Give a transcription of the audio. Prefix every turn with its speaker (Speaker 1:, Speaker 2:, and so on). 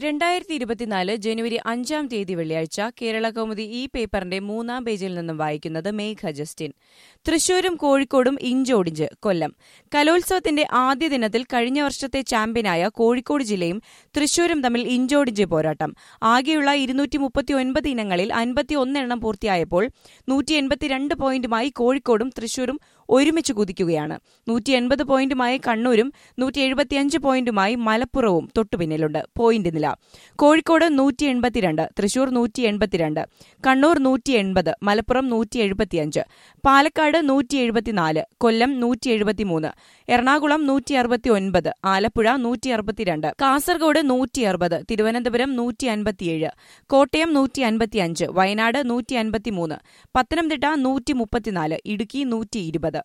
Speaker 1: രണ്ടായിരത്തി ഇരുപത്തിനാല് ജനുവരി അഞ്ചാം തീയതി വെള്ളിയാഴ്ച കേരള കൗമുദി ഈ പേപ്പറിന്റെ മൂന്നാം പേജിൽ നിന്നും വായിക്കുന്നത് മേഘ ജസ്റ്റിൻ തൃശൂരും കോഴിക്കോടും ഇഞ്ചോടിഞ്ച് കൊല്ലം കലോത്സവത്തിന്റെ ആദ്യ ദിനത്തിൽ കഴിഞ്ഞ വർഷത്തെ ചാമ്പ്യനായ കോഴിക്കോട് ജില്ലയും തൃശൂരും തമ്മിൽ ഇഞ്ചോടിഞ്ച് പോരാട്ടം ആകെയുള്ള ഇരുന്നൂറ്റി മുപ്പത്തിയൊൻപത് ഇനങ്ങളിൽ അൻപത്തിയൊന്നെണ്ണം പൂർത്തിയായപ്പോൾ നൂറ്റി എൺപത്തിരണ്ട് പോയിന്റുമായി കോഴിക്കോടും തൃശൂരും ഒരുമിച്ച് കുതിക്കുകയാണ് നൂറ്റി എൺപത് പോയിന്റുമായി കണ്ണൂരും നൂറ്റി എഴുപത്തിയഞ്ച് പോയിന്റുമായി മലപ്പുറവും തൊട്ടുപിന്നിലുണ്ട് പോയിന്റ് നില കോഴിക്കോട് നൂറ്റി എൺപത്തിരണ്ട് തൃശൂർ നൂറ്റി എൺപത്തിരണ്ട് കണ്ണൂർ നൂറ്റി എൺപത് മലപ്പുറം നൂറ്റി എഴുപത്തിയഞ്ച് പാലക്കാട് നൂറ്റി എഴുപത്തിനാല് കൊല്ലം നൂറ്റി എഴുപത്തിമൂന്ന് എറണാകുളം നൂറ്റി അറുപത്തി ഒൻപത് ആലപ്പുഴ നൂറ്റി അറുപത്തിരണ്ട് കാസർഗോഡ് നൂറ്റി അറുപത് തിരുവനന്തപുരം നൂറ്റി അൻപത്തിയേഴ് കോട്ടയം നൂറ്റി അൻപത്തിയഞ്ച് വയനാട് നൂറ്റി അൻപത്തിമൂന്ന് പത്തനംതിട്ട നൂറ്റി മുപ്പത്തിനാല് ഇടുക്കി നൂറ്റി ഇരുപത്